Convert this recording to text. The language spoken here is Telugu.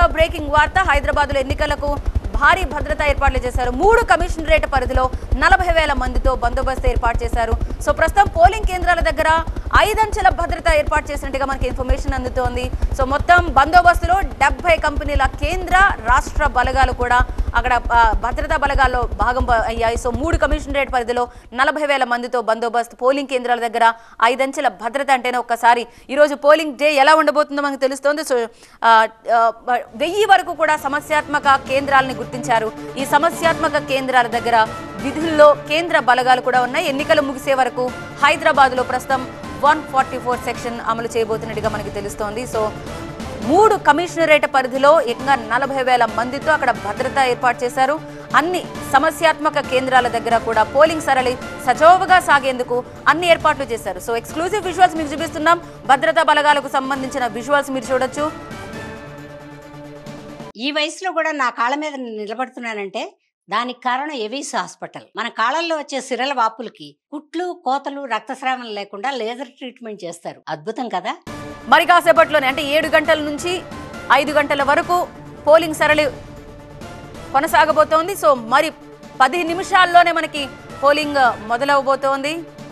మరొక బ్రేకింగ్ వార్త హైదరాబాద్ లో ఎన్నికలకు భారీ భద్రతా ఏర్పాట్లు చేశారు మూడు కమిషనరేట్ పరిధిలో నలభై వేల మందితో బందోబస్తు ఏర్పాటు చేశారు సో ప్రస్తుతం పోలింగ్ కేంద్రాల దగ్గర ఐదంచెల భద్రత ఏర్పాటు చేసినట్టుగా మనకి ఇన్ఫర్మేషన్ అందుతోంది సో మొత్తం బందోబస్తులో డెబ్బై కంపెనీల కేంద్ర రాష్ట్ర బలగాలు కూడా అక్కడ ఆ, భద్రతా బలగాల్లో భాగం ప- అయ్యాయి సో మూడు కమిషనరేట్ పరిధిలో నలభై వేల మందితో బందోబస్తు పోలింగ్ కేంద్రాల దగ్గర ఐదంచెల భద్రత అంటేనే ఒక్కసారి ఈరోజు పోలింగ్ డే ఎలా ఉండబోతుందో మనకు తెలుస్తోంది సో ఆ, ఆ, వెయ్యి వరకు కూడా సమస్యాత్మక కేంద్రాలని గుర్తించారు ఈ సమస్యాత్మక కేంద్రాల దగ్గర విధుల్లో కేంద్ర బలగాలు కూడా ఉన్నాయి ఎన్నికలు ముగిసే వరకు హైదరాబాద్లో ప్రస్తుతం వన్ ఫార్టీ ఫోర్ సెక్షన్ అమలు చేయబోతున్నట్టుగా మనకి తెలుస్తోంది సో మూడు కమిషనరేట్ పరిధిలో ఏకంగా నలభై వేల మందితో అక్కడ భద్రత ఏర్పాటు చేశారు అన్ని సమస్యాత్మక కేంద్రాల దగ్గర కూడా పోలింగ్ సరళి సజావుగా సాగేందుకు అన్ని ఏర్పాట్లు చేశారు సో ఎక్స్క్లూజివ్ విజువల్స్ మీకు చూపిస్తున్నాం భద్రతా బలగాలకు సంబంధించిన విజువల్స్ మీరు చూడొచ్చు ఈ వయసులో కూడా నా కాళ్ళ మీద నేను నిలబడుతున్నానంటే దానికి కారణం ఎవిస్ హాస్పిటల్ మన కాళ్ళల్లో వచ్చే సిరల వాపులకి కుట్లు కోతలు రక్తస్రావం లేకుండా లేజర్ ట్రీట్మెంట్ చేస్తారు అద్భుతం కదా మరి కాసేపట్లోనే అంటే ఏడు గంటల నుంచి ఐదు గంటల వరకు పోలింగ్ సరళి కొనసాగబోతోంది సో మరి పది నిమిషాల్లోనే మనకి పోలింగ్ మొదలవబోతోంది